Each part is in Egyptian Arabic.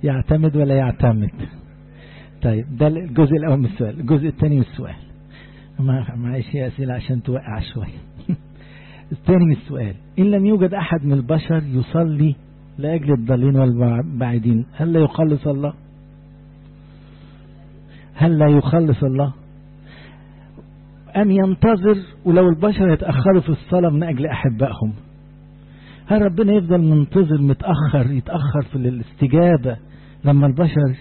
يعتمد ولا يعتمد طيب ده الجزء الأول من السؤال الجزء الثاني من السؤال ما معيش هي أسئلة عشان توقع شوية الثاني من السؤال إن لم يوجد أحد من البشر يصلي لأجل الضالين والبعيدين هل لا يخلص الله هل لا يخلص الله أم ينتظر ولو البشر يتأخروا في الصلاة من أجل أحبائهم هل ربنا يفضل منتظر متأخر يتأخر في الاستجابة لما البشر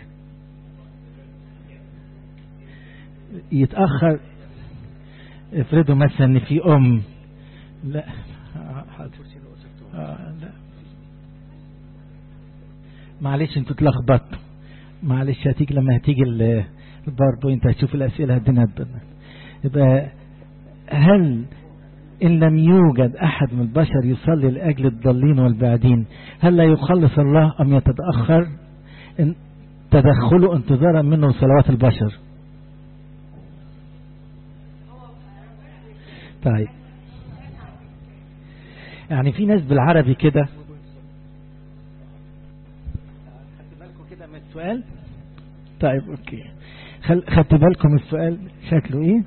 يتأخر افرضوا مثلا ان في ام لا آه لا معلش انتوا اتلخبطتوا معلش هتيجي لما هتيجي الباوربوينت هتشوف الاسئله الدنيا يبقى هل إن لم يوجد أحد من البشر يصلي لأجل الضالين والبعدين هل لا يخلص الله أم يتأخر إن تدخله انتظارا منه صلوات البشر طيب يعني في ناس بالعربي كده خدت بالكم كده من السؤال طيب اوكي خدت بالكم السؤال شكله ايه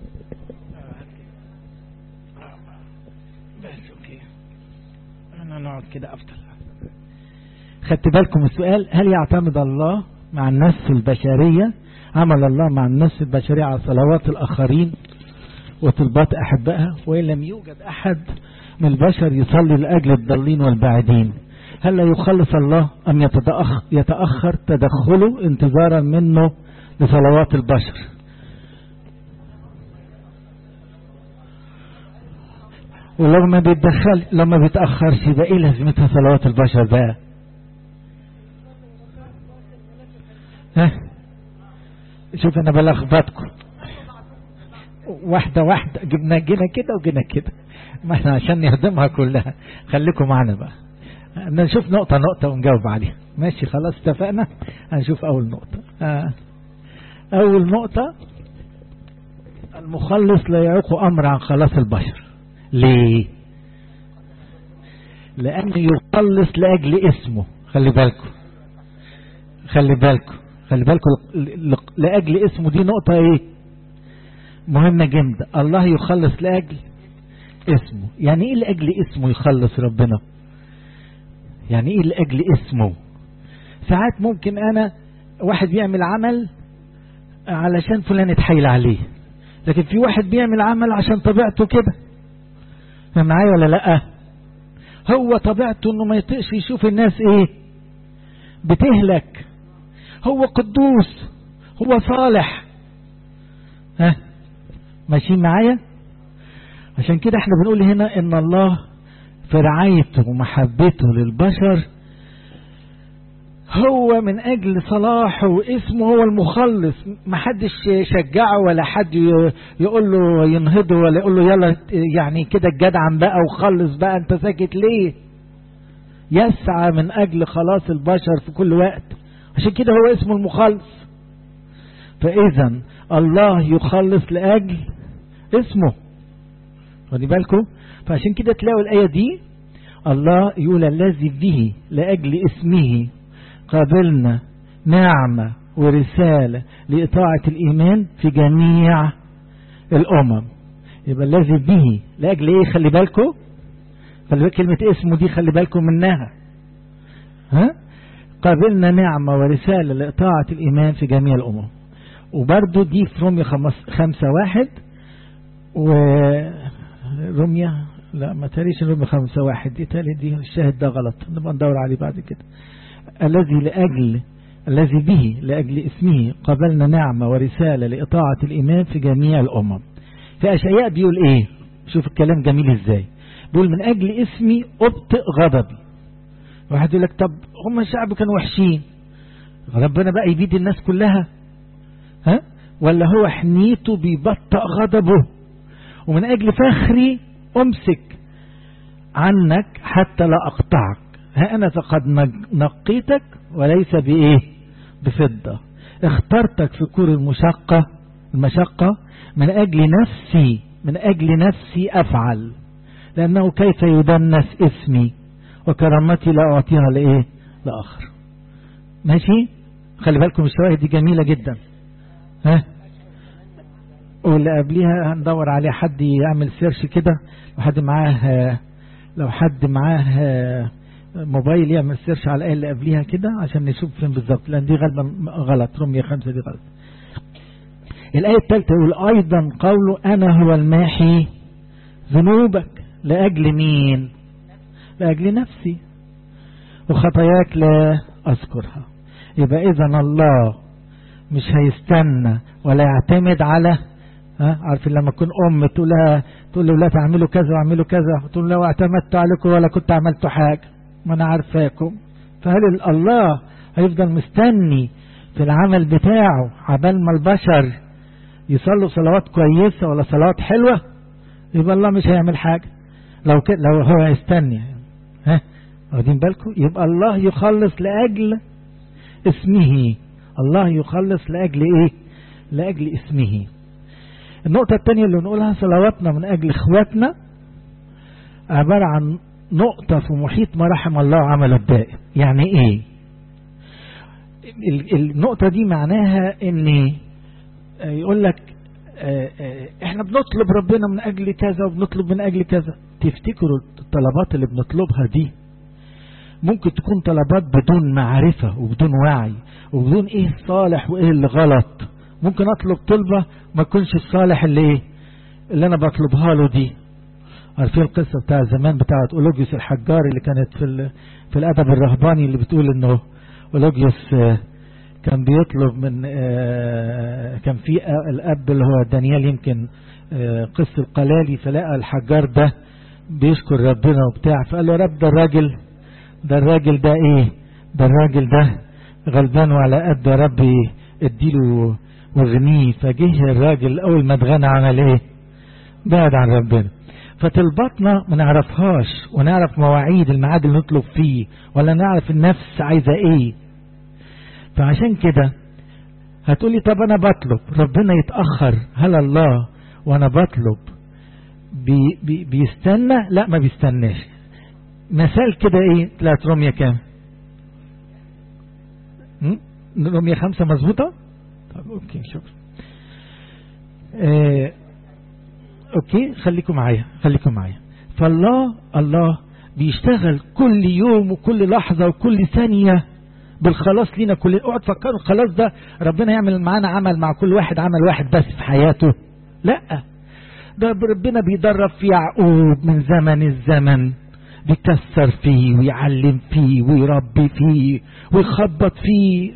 بس اوكي انا نقعد كده افضل خدت بالكم السؤال هل يعتمد الله مع النفس البشرية عمل الله مع النفس البشرية على صلوات الآخرين وطلبات أحبائها وإن لم يوجد أحد من البشر يصلي لأجل الضالين والبعيدين هل لا يخلص الله أم يتأخر, يتأخر تدخله انتظارا منه لصلوات البشر ولو ما بيتدخل لما بيتأخرش يبقى ايه لازمتها صلوات البشر بقى ها شوف انا بلخبطكم واحدة واحدة جبنا جينا كده وجينا كده ما احنا عشان نهضمها كلها خليكم معنا بقى نشوف نقطة نقطة ونجاوب عليها ماشي خلاص اتفقنا هنشوف اول نقطة آه. اول نقطة المخلص لا يعوق امر عن خلاص البشر ليه لانه يخلص لاجل اسمه خلي بالكم خلي بالكم خلي بالكم لاجل اسمه دي نقطة ايه مهمة جدا الله يخلص لاجل اسمه يعني ايه لاجل اسمه يخلص ربنا يعني ايه لاجل اسمه ساعات ممكن انا واحد بيعمل عمل علشان فلان اتحايل عليه لكن في واحد بيعمل عمل عشان طبيعته كده معايا ولا لا هو طبيعته انه ما يطيقش يشوف الناس ايه بتهلك هو قدوس هو صالح ها ماشيين معايا عشان كده احنا بنقول هنا ان الله في رعايته ومحبته للبشر هو من اجل صلاحه واسمه هو المخلص ما حدش شجعه ولا حد يقول له ينهضه ولا يقول له يلا يعني كده الجدعن بقى وخلص بقى انت ساكت ليه يسعى من اجل خلاص البشر في كل وقت عشان كده هو اسمه المخلص فاذا الله يخلص لاجل اسمه خدي بالكم فعشان كده تلاقوا الايه دي الله يقول الذي به لاجل اسمه قابلنا نعمة ورسالة لإطاعة الإيمان في جميع الأمم يبقى الذي به لأجل إيه خلي بالكم خلي بالك كلمة اسمه دي خلي بالكم منها ها قابلنا نعمة ورسالة لإطاعة الإيمان في جميع الأمم وبرضو دي في رمية خمسة واحد ورمية لا ما تاريش رمية خمسة واحد دي تالي دي الشاهد ده غلط نبقى ندور عليه بعد كده الذي لأجل الذي به لأجل اسمه قبلنا نعمة ورسالة لإطاعة الإيمان في جميع الأمم في أشياء بيقول إيه شوف الكلام جميل إزاي بيقول من أجل اسمي أبطئ غضبي واحد يقول لك طب هم الشعب كانوا وحشين ربنا بقى يبيد الناس كلها ها ولا هو حنيته بيبطئ غضبه ومن أجل فخري أمسك عنك حتى لا أقطعك ها أنا فقد نقيتك وليس بإيه بفضة اخترتك في كور المشقة المشقة من أجل نفسي من أجل نفسي أفعل لأنه كيف يدنس اسمي وكرامتي لا أعطيها لإيه لآخر ماشي خلي بالكم الشواهد دي جميلة جدا ها واللي قبليها هندور عليه حد يعمل سيرش كده لو حد معاه لو حد معاه موبايل يعمل سيرش على الآية اللي قبليها كده عشان نشوف فين بالظبط لأن دي غالبا غلط رمية خمسة دي غلط الآية الثالثة يقول أيضا قوله أنا هو الماحي ذنوبك لأجل مين لأجل نفسي وخطاياك لا أذكرها يبقى إذا الله مش هيستنى ولا يعتمد على ها عارفين لما تكون أم تقول لها تقول له لا تعملوا كذا واعملوا كذا تقول لو اعتمدت عليكم ولا كنت عملت حاجة ما أنا عارفاكم فهل الله هيفضل مستني في العمل بتاعه عبال ما البشر يصلوا صلوات كويسة ولا صلوات حلوة يبقى الله مش هيعمل حاجة لو كده لو هو هيستني ها واخدين بالكم يبقى الله يخلص لأجل اسمه الله يخلص لأجل ايه لأجل اسمه النقطة الثانية اللي نقولها صلواتنا من أجل اخواتنا عبارة عن نقطة في محيط ما رحم الله عمل الدائم يعني ايه النقطة دي معناها ان يقول لك احنا بنطلب ربنا من اجل كذا وبنطلب من اجل كذا تفتكروا الطلبات اللي بنطلبها دي ممكن تكون طلبات بدون معرفة وبدون وعي وبدون ايه الصالح وايه اللي غلط ممكن اطلب طلبة ما يكونش الصالح اللي ايه اللي انا بطلبها له دي عارفين القصة بتاع زمان بتاعت أولوجيوس الحجار اللي كانت في في الأدب الرهباني اللي بتقول إنه أولوجيوس كان بيطلب من كان في الأب اللي هو دانيال يمكن قصة القلالي فلقى الحجار ده بيشكر ربنا وبتاع فقال له رب ده الراجل ده الراجل ده ايه ده الراجل ده غلبان وعلى قد ربي اديله وغنيه فجه الراجل اول ما اتغنى عمل ايه بعد عن ربنا فطلباتنا ما نعرفهاش ونعرف مواعيد الميعاد اللي نطلب فيه ولا نعرف النفس عايزه ايه فعشان كده هتقولي طب انا بطلب ربنا يتاخر هل الله وانا بطلب بي بي بيستنى لا ما بيستناش مثال كده ايه طلعت رمية كام رمية خمسة مظبوطة طب اوكي شكرا اه اوكي خليكم معايا خليكم معايا فالله الله بيشتغل كل يوم وكل لحظة وكل ثانية بالخلاص لينا كل اوعى تفكروا الخلاص ده ربنا يعمل معانا عمل مع كل واحد عمل واحد بس في حياته لا ده ربنا بيدرب في يعقوب من زمن الزمن بيكسر فيه ويعلم فيه ويربي فيه ويخبط فيه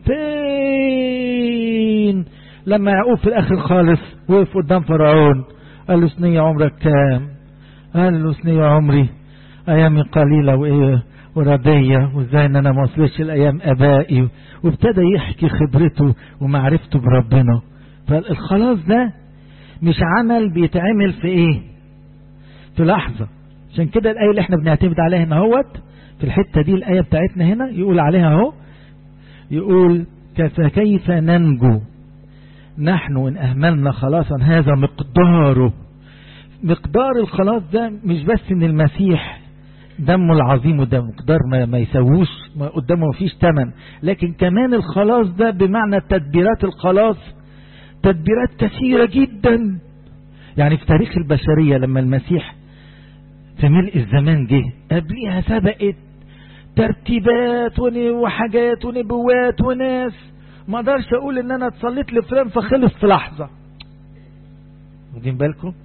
فين لما يعقوب في الاخر خالص وقف قدام فرعون قال له سنية عمرك كام قال له سنية عمري ايامي قليلة وايه وردية وازاي ان انا ما وصلش الايام ابائي وابتدى يحكي خبرته ومعرفته بربنا فالخلاص ده مش عمل بيتعمل في ايه في لحظة عشان كده الآية اللي احنا بنعتمد عليها هنا اهوت في الحتة دي الآية بتاعتنا هنا يقول عليها اهو يقول فكيف ننجو نحن إن أهملنا خلاصا هذا مقداره مقدار الخلاص ده مش بس ان المسيح دمه العظيم وده مقدار ما, ما يسووش ما قدامه مفيش تمن لكن كمان الخلاص ده بمعنى تدبيرات الخلاص تدبيرات كثيرة جدا يعني في تاريخ البشرية لما المسيح في ملء الزمان جه قبليها سبقت ترتيبات وحاجات ونبوات وناس ما اقدرش اقول ان انا اتصليت لفلان فخلص في لحظة واخدين بالكم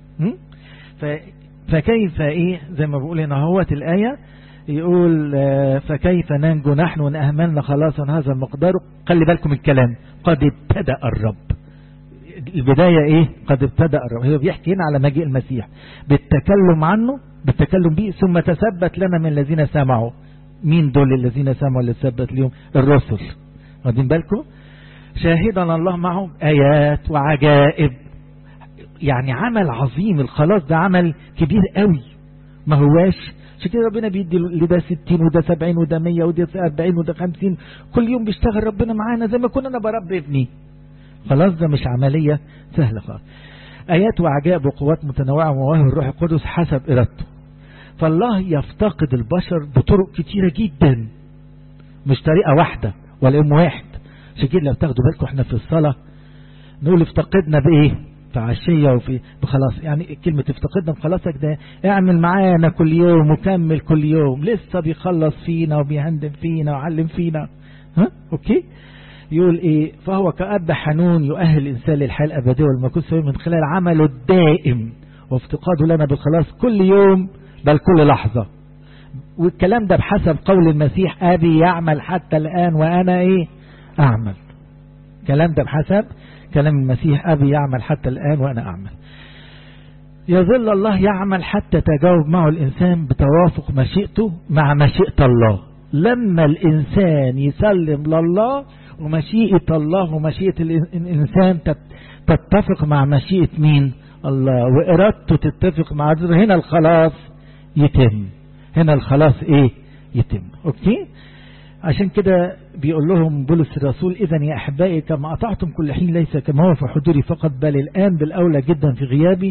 فكيف ايه زي ما بقول هنا اهوت الايه يقول فكيف ننجو نحن ان اهملنا خلاصا هذا المقدار خلي بالكم الكلام قد ابتدأ الرب البداية ايه قد ابتدأ الرب هو بيحكي هنا على مجيء المسيح بالتكلم عنه بالتكلم به ثم تثبت لنا من الذين سمعوا مين دول الذين سمعوا اللي تثبت لهم الرسل واخدين بالكم شاهدا الله معهم ايات وعجائب يعني عمل عظيم الخلاص ده عمل كبير قوي ما هواش عشان كده ربنا بيدي لده 60 وده 70 وده 100 وده 40 وده 50 كل يوم بيشتغل ربنا معانا زي ما كنا انا بربي ابني خلاص ده مش عملية سهلة خالص آيات وعجائب وقوات متنوعة ومواهب الروح القدس حسب إرادته فالله يفتقد البشر بطرق كتيرة جدا مش طريقة واحدة ولا ام واحد عشان كده لو تاخدوا بالكم احنا في الصلاة نقول افتقدنا بايه في عشية وفي بخلاص يعني كلمة افتقدنا بخلاصك ده اعمل معانا كل يوم وكمل كل يوم لسه بيخلص فينا وبيهندم فينا وعلم فينا ها اوكي يقول ايه فهو كأب حنون يؤهل الانسان للحياة الابدية والمكوس من خلال عمله الدائم وافتقاده لنا بالخلاص كل يوم بل كل لحظة والكلام ده بحسب قول المسيح ابي يعمل حتى الان وانا ايه اعمل الكلام ده بحسب كلام المسيح أبي يعمل حتى الآن وأنا أعمل يظل الله يعمل حتى تجاوب معه الإنسان بتوافق مشيئته مع مشيئة الله لما الإنسان يسلم لله ومشيئة الله ومشيئة الإنسان تتفق مع مشيئة مين الله وإرادته تتفق مع هنا الخلاص يتم هنا الخلاص إيه يتم أوكي عشان كده بيقول لهم بولس الرسول إذا يا أحبائي كما أطعتم كل حين ليس كما هو في حضوري فقط بل الآن بالأولى جدا في غيابي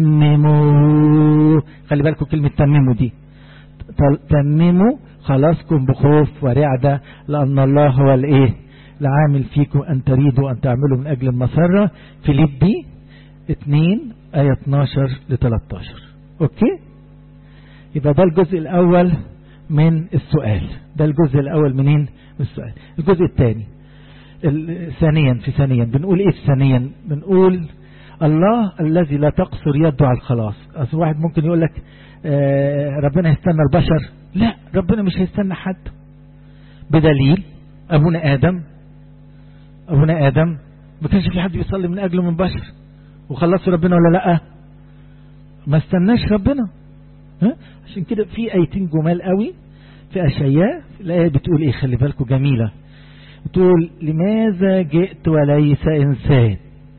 تمموا خلي بالكم كلمة تمموا دي تمموا خلاصكم بخوف ورعدة لأن الله هو الإيه العامل فيكم أن تريدوا أن تعملوا من أجل المسرة فيليبي 2 آية 12 ل 13 أوكي يبقى ده الجزء الأول من السؤال ده الجزء الأول منين من السؤال الجزء الثاني ثانيا في ثانيا بنقول ايه في ثانيا بنقول الله الذي لا تقصر يده على الخلاص اصل واحد ممكن يقول لك آه ربنا هيستنى البشر لا ربنا مش هيستنى حد بدليل ابونا ادم ابونا ادم ما كانش في حد بيصلي من اجله من بشر وخلصوا ربنا ولا لا ما استناش ربنا ها عشان كده في ايتين جمال قوي في اشياء الايه بتقول ايه خلي بالكم جميله بتقول لماذا جئت وليس انسان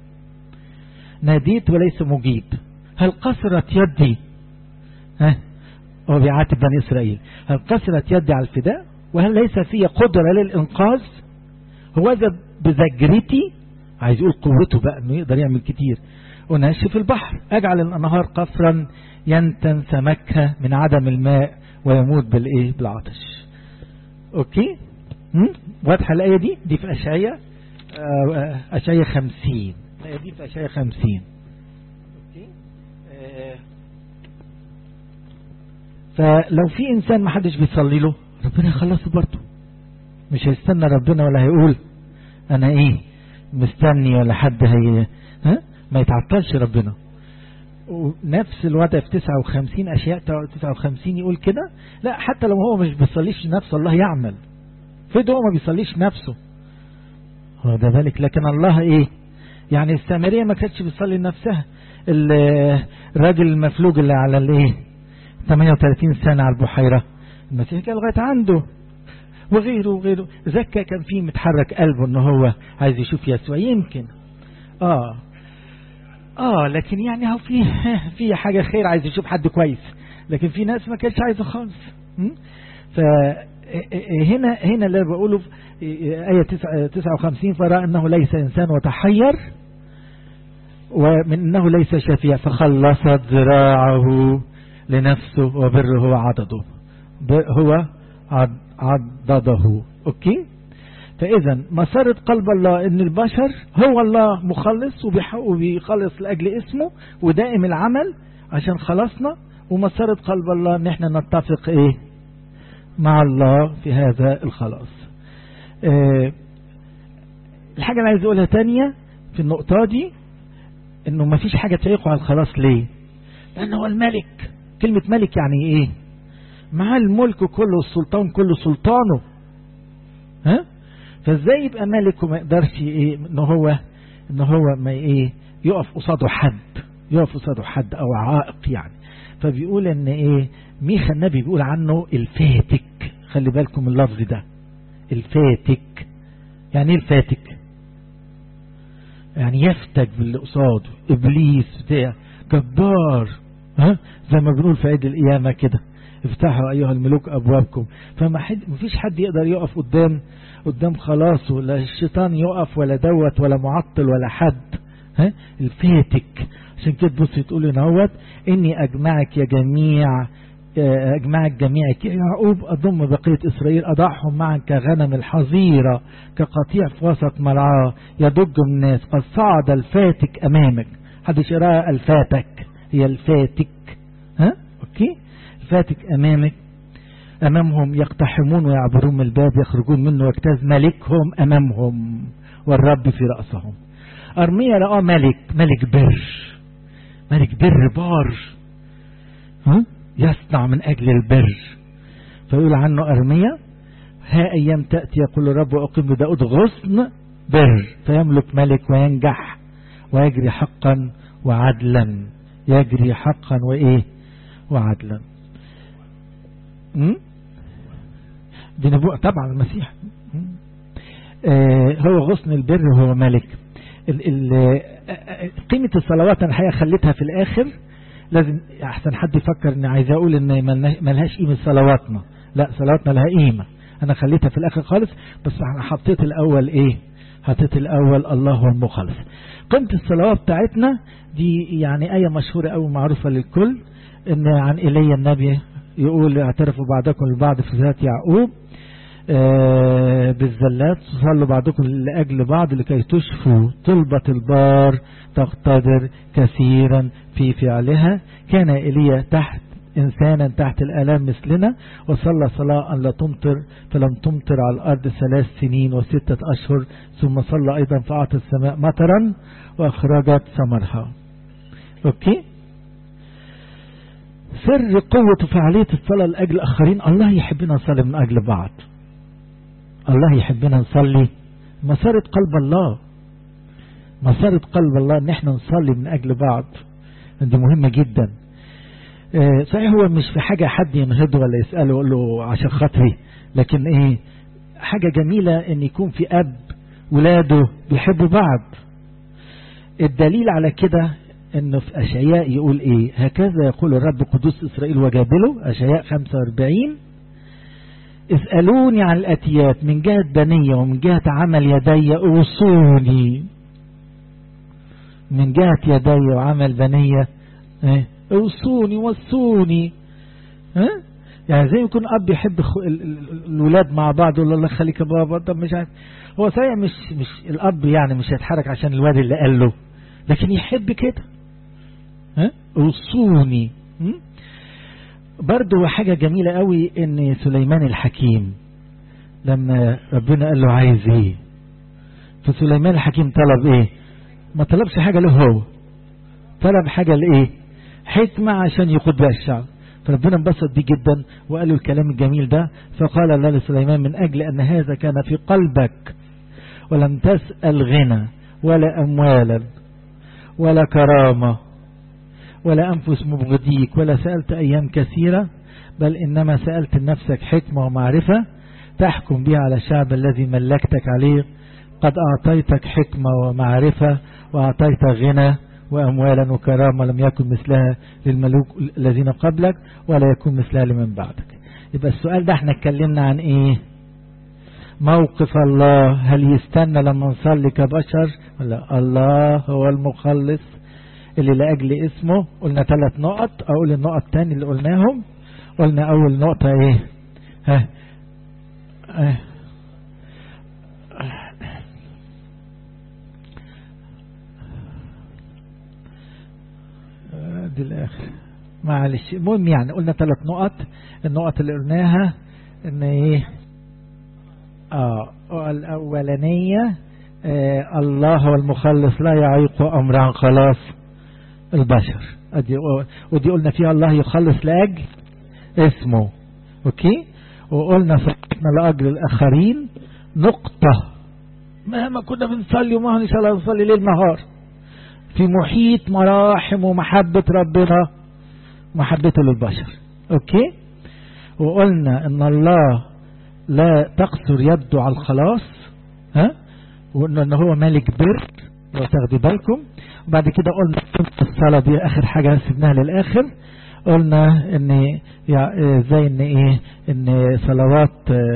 ناديت وليس مجيب هل قصرت يدي ها هو بيعاتب بني اسرائيل هل قصرت يدي على الفداء وهل ليس في قدرة للإنقاذ هو ذا بذجرتي عايز يقول قوته بقى انه يقدر يعمل كتير ونشف البحر اجعل الانهار قصرا ينتن سمكها من عدم الماء ويموت بالايه بالعطش اوكي واضحه الايه دي دي في اشعياء اشعياء 50 الايه دي في اشعياء 50 اوكي آه فلو في انسان ما حدش بيصلي له ربنا يخلصه برضه مش هيستنى ربنا ولا هيقول انا ايه مستني ولا حد هي ها ما يتعطلش ربنا ونفس الوضع في 59 اشياء 59 يقول كده لا حتى لو هو مش بيصليش نفسه الله يعمل فده هو ما بيصليش نفسه هو ده بالك لكن الله ايه يعني السامريه ما كانتش بتصلي لنفسها الراجل المفلوج اللي على الايه 38 سنه على البحيره المسيح كان لغايه عنده وغيره وغيره زكا كان فيه متحرك قلبه ان هو عايز يشوف يسوع يمكن اه اه لكن يعني هو في في حاجه خير عايز يشوف حد كويس لكن في ناس ما كانتش عايزه خالص فهنا هنا اللي بقوله في آية 59 فرأى أنه ليس إنسان وتحير ومن أنه ليس شفيع فخلصت ذراعه لنفسه وبره هو عضده هو عضده أوكي فإذا مسارة قلب الله أن البشر هو الله مخلص وبيخلص لأجل اسمه ودائم العمل عشان خلصنا ومسارة قلب الله أن احنا نتفق إيه مع الله في هذا الخلاص اه الحاجة اللي عايز أقولها تانية في النقطة دي أنه ما فيش حاجة تعيقه على الخلاص ليه لأنه هو الملك كلمة ملك يعني إيه مع الملك كله السلطان كله سلطانه ها فازاي يبقى ملك وما يقدرش ايه ان هو ان هو ما ايه يقف قصاده حد يقف قصاده حد او عائق يعني فبيقول ان ايه ميخا النبي بيقول عنه الفاتك خلي بالكم اللفظ ده الفاتك يعني ايه الفاتك يعني يفتك باللي قصاده ابليس بتاع جبار ها زي ما بنقول في عيد القيامه كده افتحوا ايها الملوك ابوابكم فما حد مفيش حد يقدر يقف قدام قدام خلاص ولا الشيطان يقف ولا دوت ولا معطل ولا حد ها الفاتك عشان كده تبص تقول هنا اهوت اني اجمعك يا جميع أجمع الجميع يعقوب أضم بقية إسرائيل أضعهم معا كغنم الحظيرة كقطيع في وسط مرعاه يضج الناس قد صعد الفاتك أمامك حدش يراها الفاتك هي الفاتك ها أوكي الفاتك أمامك أمامهم يقتحمون ويعبرون من الباب يخرجون منه واجتاز ملكهم أمامهم والرب في رأسهم أرميا رأى ملك ملك بر ملك بر بار ها يصنع من أجل البر فيقول عنه أرميا ها أيام تأتي يقول الرب وأقيم لداود غصن بر فيملك ملك وينجح ويجري حقا وعدلا يجري حقا وإيه وعدلا دي نبوءة طبعا المسيح آه هو غصن البر وهو ملك ال ال قيمة الصلوات أنا الحقيقة خليتها في الآخر لازم أحسن حد يفكر إن عايز أقول إن ملهاش قيمة صلواتنا لا صلواتنا لها قيمة أنا خليتها في الآخر خالص بس أنا حطيت الأول إيه حطيت الأول الله هو المخلص قيمة الصلوات بتاعتنا دي يعني آية مشهورة أو معروفة للكل إن عن إيليا النبي يقول اعترفوا بعضكم البعض في ذات يعقوب آه بالزلات صلوا بعضكم لأجل بعض لكي تشفوا طلبة البار تقتدر كثيرا في فعلها كان إيليا تحت إنسانا تحت الآلام مثلنا وصلى صلاة أن لا تمطر فلم تمطر على الأرض ثلاث سنين وستة أشهر ثم صلى أيضا فأعطى السماء مطرا وأخرجت ثمرها أوكي سر قوة فعالية الصلاة لأجل الآخرين الله يحبنا نصلي من أجل بعض الله يحبنا نصلي مسارة قلب الله مسارة قلب الله ان احنا نصلي من اجل بعض دي مهمة جدا اه صحيح هو مش في حاجة حد ينهضه ولا يسأله يقول له عشان خاطري لكن ايه حاجة جميلة ان يكون في اب ولاده بيحبوا بعض الدليل على كده انه في اشعياء يقول ايه هكذا يقول الرب قدوس اسرائيل وجابله اشعياء 45 اسألوني عن الاتيات من جهة بنية ومن جهة عمل يدي اوصوني من جهة يدي وعمل بنية ايه اوصوني وصوني ها يعني زي ما يكون اب يحب الولاد مع بعض يقول الله خليك يا بابا طب مش عارف هو صحيح مش مش الاب يعني مش هيتحرك عشان الواد اللي قال له لكن يحب كده ها اوصوني برضه حاجة جميلة قوي ان سليمان الحكيم لما ربنا قال له عايز ايه فسليمان الحكيم طلب ايه ما طلبش حاجة له هو طلب حاجة لايه حكمة عشان يقود بها الشعب فربنا انبسط بيه جدا وقال له الكلام الجميل ده فقال الله لسليمان من أجل أن هذا كان في قلبك ولم تسأل غنى ولا أموالا ولا كرامة ولا أنفس مبغضيك ولا سألت أيام كثيرة بل إنما سألت لنفسك حكمة ومعرفة تحكم بها على الشعب الذي ملكتك عليه قد أعطيتك حكمة ومعرفة وأعطيتك غنى وأموالا وكرامة لم يكن مثلها للملوك الذين قبلك ولا يكون مثلها لمن بعدك يبقى السؤال ده احنا اتكلمنا عن ايه موقف الله هل يستنى لما نصلي كبشر ولا الله هو المخلص اللي لأجل اسمه قلنا ثلاث نقط اقول النقط تاني اللي قلناهم قلنا اول نقطة ايه ها اه دي الاخر معلش المهم يعني قلنا ثلاث نقط النقط اللي قلناها ان ايه اه الاولانية آه الله هو المخلص لا يعيق امرا خلاص البشر ودي, ودي قلنا فيها الله يخلص لاجل اسمه اوكي وقلنا صلاتنا لاجل الاخرين نقطة مهما كنا بنصلي وما ان شاء الله نصلي ليل نهار في محيط مراحم ومحبة ربنا محبته للبشر اوكي وقلنا ان الله لا تقصر يده على الخلاص ها وقلنا ان هو مالك بر لو تاخدوا بالكم وبعد كده قلنا الصلاة دي اخر حاجة سيبناها للاخر قلنا ان زي ان ايه ان صلوات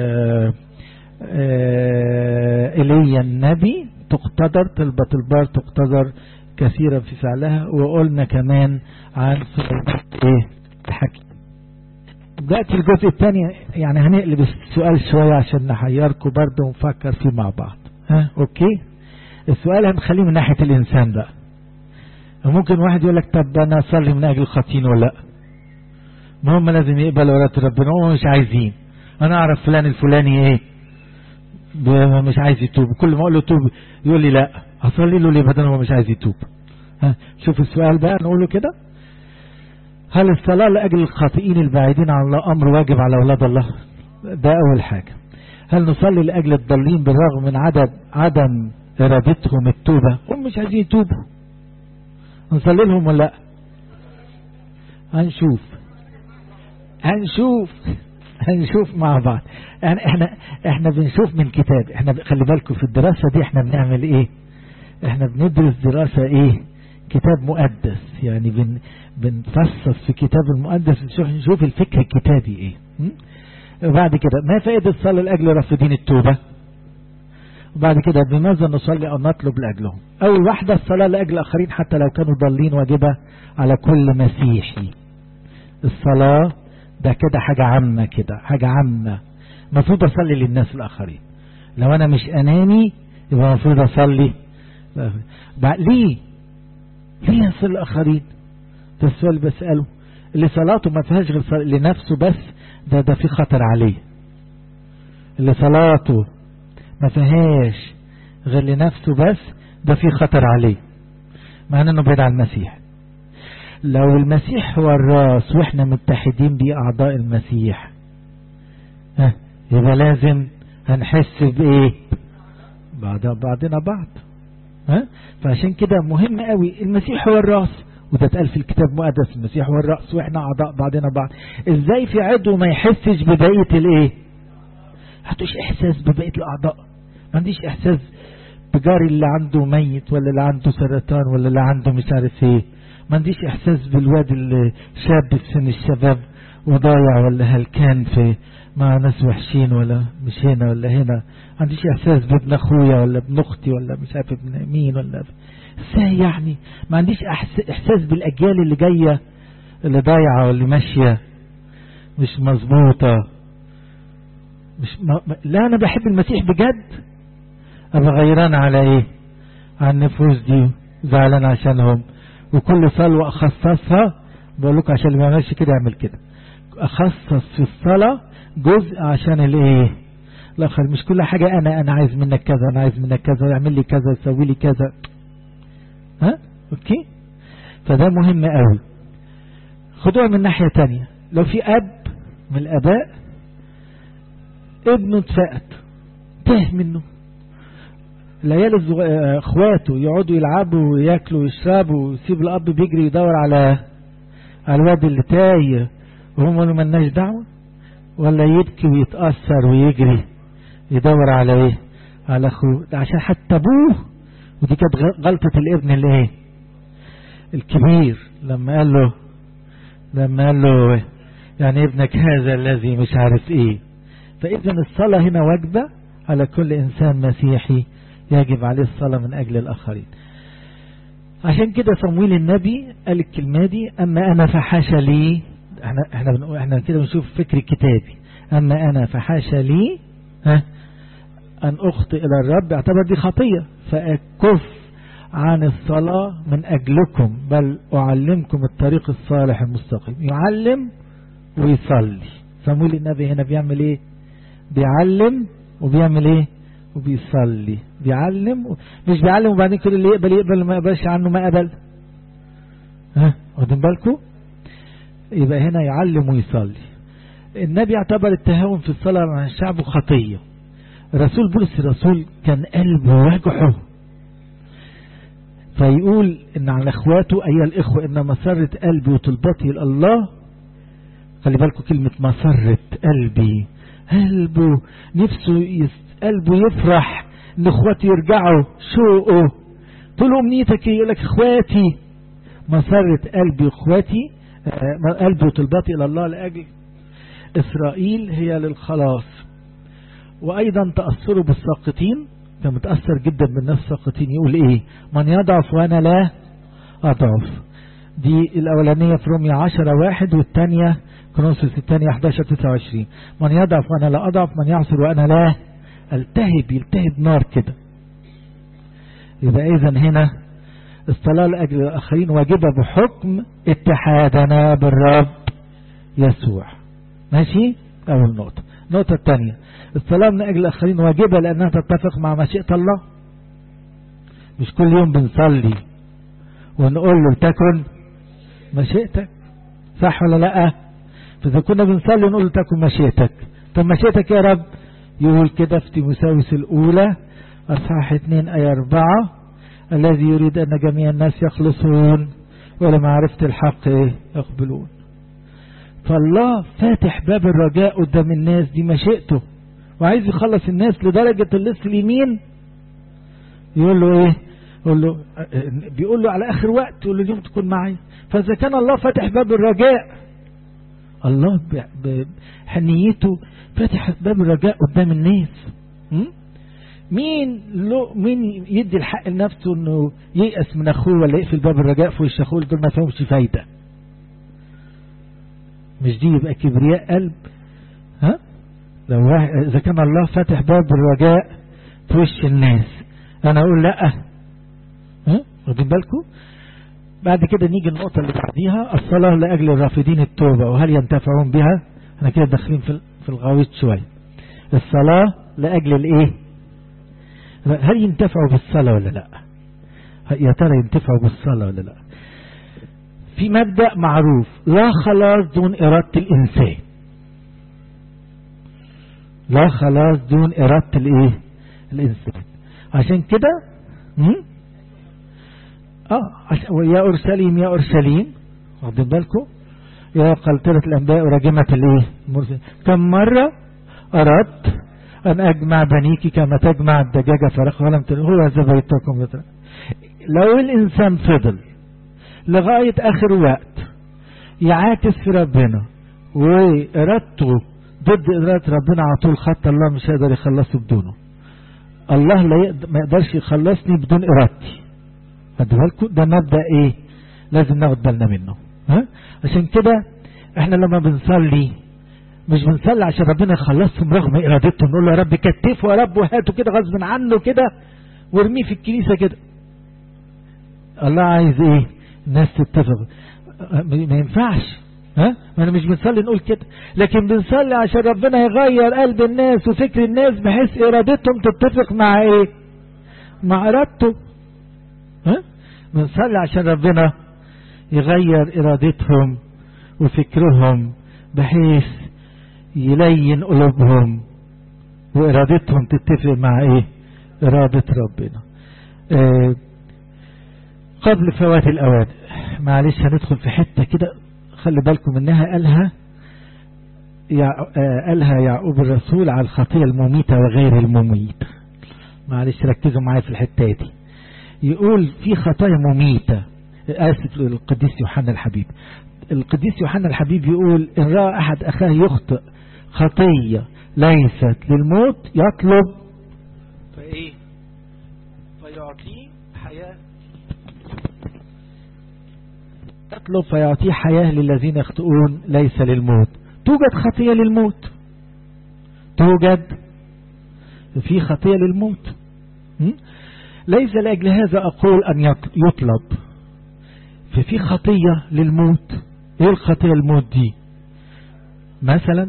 ايليا النبي تقتدر طلبة البار تقتدر كثيرا في فعلها وقلنا كمان عن ايه الحكيم دلوقتي الجزء الثاني يعني هنقلب السؤال شوية عشان نحيركم برضه ونفكر فيه مع بعض ها اوكي السؤال هنخليه من ناحية الانسان بقى ممكن واحد يقول لك طب انا اصلي من اجل الخاطين ولا لا ما هم لازم يقبلوا ولا ربنا هم مش عايزين انا اعرف فلان الفلاني ايه مش عايز يتوب كل ما اقول له توب يقول لي لا اصلي له ليه بدل هو مش عايز يتوب ها شوف السؤال بقى نقوله كده هل الصلاة لأجل الخاطئين البعيدين عن الله أمر واجب على أولاد الله ده أول حاجة هل نصلي لأجل الضالين بالرغم من عدم عدم إرادتهم التوبة هم مش عايزين يتوبوا نصلي لهم ولا لا هنشوف هنشوف هنشوف مع بعض يعني احنا احنا بنشوف من كتاب احنا خلي بالكم في الدراسة دي احنا بنعمل ايه احنا بندرس دراسة ايه كتاب مقدس يعني بن بنفصص في كتاب المقدس نشوف نشوف الفكر الكتابي ايه وبعد كده ما فائدة الصلاة لأجل رافضين التوبة وبعد كده بماذا نصلي أو نطلب لأجلهم أول واحدة الصلاة لأجل الآخرين حتى لو كانوا ضالين واجبة على كل مسيحي الصلاة ده كده حاجة عامة كده حاجة عامة المفروض أصلي للناس الآخرين لو أنا مش أناني يبقى المفروض أصلي ليه ليه يصل الآخرين ده السؤال بسأله اللي صلاته ما فيهاش غير لنفسه بس ده ده في خطر عليه اللي صلاته ما فيهاش غير لنفسه بس ده في خطر عليه معنى انه بعيد عن المسيح لو المسيح هو الراس واحنا متحدين بيه اعضاء المسيح ها يبقى لازم هنحس بايه بعض بعضنا بعض ها فعشان كده مهم قوي المسيح هو الراس وده اتقال في الكتاب المقدس المسيح هو الراس واحنا اعضاء بعضنا بعض ازاي في عضو ما يحسش ببقيه الايه هاتوش احساس ببقيه الاعضاء ما عنديش احساس بجاري اللي عنده ميت ولا اللي عنده سرطان ولا اللي عنده مش عارف ايه ما عنديش احساس بالواد اللي شاب في سن الشباب وضايع ولا هلكان في مع ناس وحشين ولا مش هنا ولا هنا ما عنديش احساس بابن اخويا ولا ابن اختي ولا مش عارف ابن مين ولا ازاي يعني ما عنديش احساس بالاجيال اللي جايه اللي ضايعه واللي ماشيه مش مظبوطه مش ما لا انا بحب المسيح بجد ابقى غيران على ايه على النفوس دي زعلان عشانهم وكل صلوة اخصصها بقول لكم عشان اللي ما يعملش كده يعمل كده اخصص في الصلاة جزء عشان الايه الاخر مش كل حاجة انا انا عايز منك كذا انا عايز منك كذا اعمل لي كذا سوي لي كذا ها اوكي فده مهم قوي خدوها من ناحية تانية لو في اب من الاباء ابنه اتفقد تاه منه العيال اخواته يقعدوا يلعبوا وياكلوا ويشربوا ويسيب الاب بيجري يدور على على الواد اللي تايه وهم قالوا ملناش دعوه ولا يبكي ويتاثر ويجري يدور على ايه على اخوه عشان حتى ابوه ودي كانت غلطه الابن اللي ايه الكبير لما قال له لما قال له يعني ابنك هذا الذي مش عارف ايه فاذا الصلاه هنا واجبه على كل انسان مسيحي يجب عليه الصلاة من أجل الآخرين عشان كده صمويل النبي قال الكلمة دي أما أنا فحاشا لي احنا, احنا, احنا كده بنشوف فكر كتابي أما أنا فحاشا لي ها أن أخطئ إلى الرب اعتبر دي خطية فأكف عن الصلاة من أجلكم بل أعلمكم الطريق الصالح المستقيم يعلم ويصلي صمويل النبي هنا بيعمل ايه بيعلم وبيعمل ايه وبيصلي بيعلم مش بيعلم وبعدين كل اللي يقبل يقبل ما يقبلش عنه ما قبل ها واخدين بالكم يبقى هنا يعلم ويصلي النبي اعتبر التهاون في الصلاة مع الشعب خطية رسول بولس الرسول كان قلبه وجعه فيقول ان على اخواته ايها الاخوة ان مسرة قلبي وطلبتي لله خلي بالكم كلمة مسرة قلبي قلبه نفسه يست قلبه يفرح ان اخواتي يرجعوا شوقه تقول له امنيتك يقول لك اخواتي مسرة قلبي اخواتي قلبي وطلباتي الى الله لاجل اسرائيل هي للخلاص وايضا تأثروا بالساقطين كان متأثر جدا بالناس الساقطين يقول ايه من يضعف وانا لا اضعف دي الأولانية في رومية عشرة واحد والثانية كرونسوس الثانية 11 29 من يضعف وأنا لا أضعف من يعصر وأنا لا التهب يلتهب نار كده يبقى إذا هنا الصلاة لأجل الآخرين واجبة بحكم اتحادنا بالرب يسوع ماشي أول نقطة النقطة الثانية الصلاة من أجل الآخرين واجبة لأنها تتفق مع مشيئة الله مش كل يوم بنصلي ونقول له تكن مشيئتك صح ولا لا فإذا كنا بنصلي ونقول له تكن مشيئتك طب مشيئتك يا رب يقول كده في تيموساوس الأولى أصحاح 2 آية 4 الذي يريد أن جميع الناس يخلصون ولمعرفة الحق يقبلون فالله فاتح باب الرجاء قدام الناس دي مشيئته وعايز يخلص الناس لدرجة اللص اليمين يقول له ايه يقول له بيقول له على اخر وقت يقول له اليوم تكون معي فاذا كان الله فاتح باب الرجاء الله بحنيته فاتح باب الرجاء قدام الناس م? مين له مين يدي الحق لنفسه انه ييأس من اخوه ولا يقفل باب الرجاء في وش اخوه دول ما فيهمش فايده مش دي يبقى كبرياء قلب ها لو واحد اذا كان الله فاتح باب الرجاء في وش الناس انا اقول لا ها واخدين بالكم بعد كده نيجي النقطه اللي بعديها الصلاه لاجل الرافضين التوبه وهل ينتفعون بها احنا كده داخلين في في الغويط شويه الصلاه لاجل الايه هل ينتفعوا بالصلاه ولا لا يا ترى ينتفعوا بالصلاه ولا لا في مبدأ معروف لا خلاص دون إرادة الإنسان لا خلاص دون إرادة الإيه الإنسان عشان كده اه يا أرسليم يا أرسليم واخدين بالكم يا قلتلة الأنباء وراجمة الإيه كم مرة أردت أن أجمع بنيك كما تجمع الدجاجة فرخ ولم هو زبيتكم لو الإنسان فضل لغاية آخر وقت يعاكس في ربنا وإرادته ضد إرادة ربنا على طول خط الله مش هيقدر يخلصه بدونه الله لا يقدر ما يقدرش يخلصني بدون إرادتي خدوا بالكم ده مبدأ إيه لازم ناخد بالنا منه ها عشان كده احنا لما بنصلي مش بنصلي عشان ربنا يخلصهم رغم إرادتهم نقول له يا رب كتفه يا رب وهاته كده غصب عنه كده وارميه في الكنيسة كده الله عايز ايه الناس تتفق ما ينفعش ها ما انا مش بنصلي نقول كده لكن بنصلي عشان ربنا يغير قلب الناس وفكر الناس بحيث ارادتهم تتفق مع ايه مع ارادته ها بنصلي عشان ربنا يغير ارادتهم وفكرهم بحيث يلين قلوبهم وارادتهم تتفق مع ايه ارادة ربنا آه قبل فوات الأوان معلش هندخل في حتة كده خلي بالكم منها قالها يع... قالها يعقوب الرسول على الخطية المميتة وغير المميتة معلش ركزوا معايا في الحتة دي يقول في خطايا مميتة آسف القديس يوحنا الحبيب القديس يوحنا الحبيب يقول إن رأى أحد أخاه يخطئ خطية ليست للموت يطلب فإيه فيعطيه حياة يطلب فيعطيه حياة للذين يخطئون ليس للموت توجد خطية للموت توجد في خطية للموت ليس لأجل هذا أقول أن يطلب ففي خطية للموت ايه الخطية الموت دي مثلا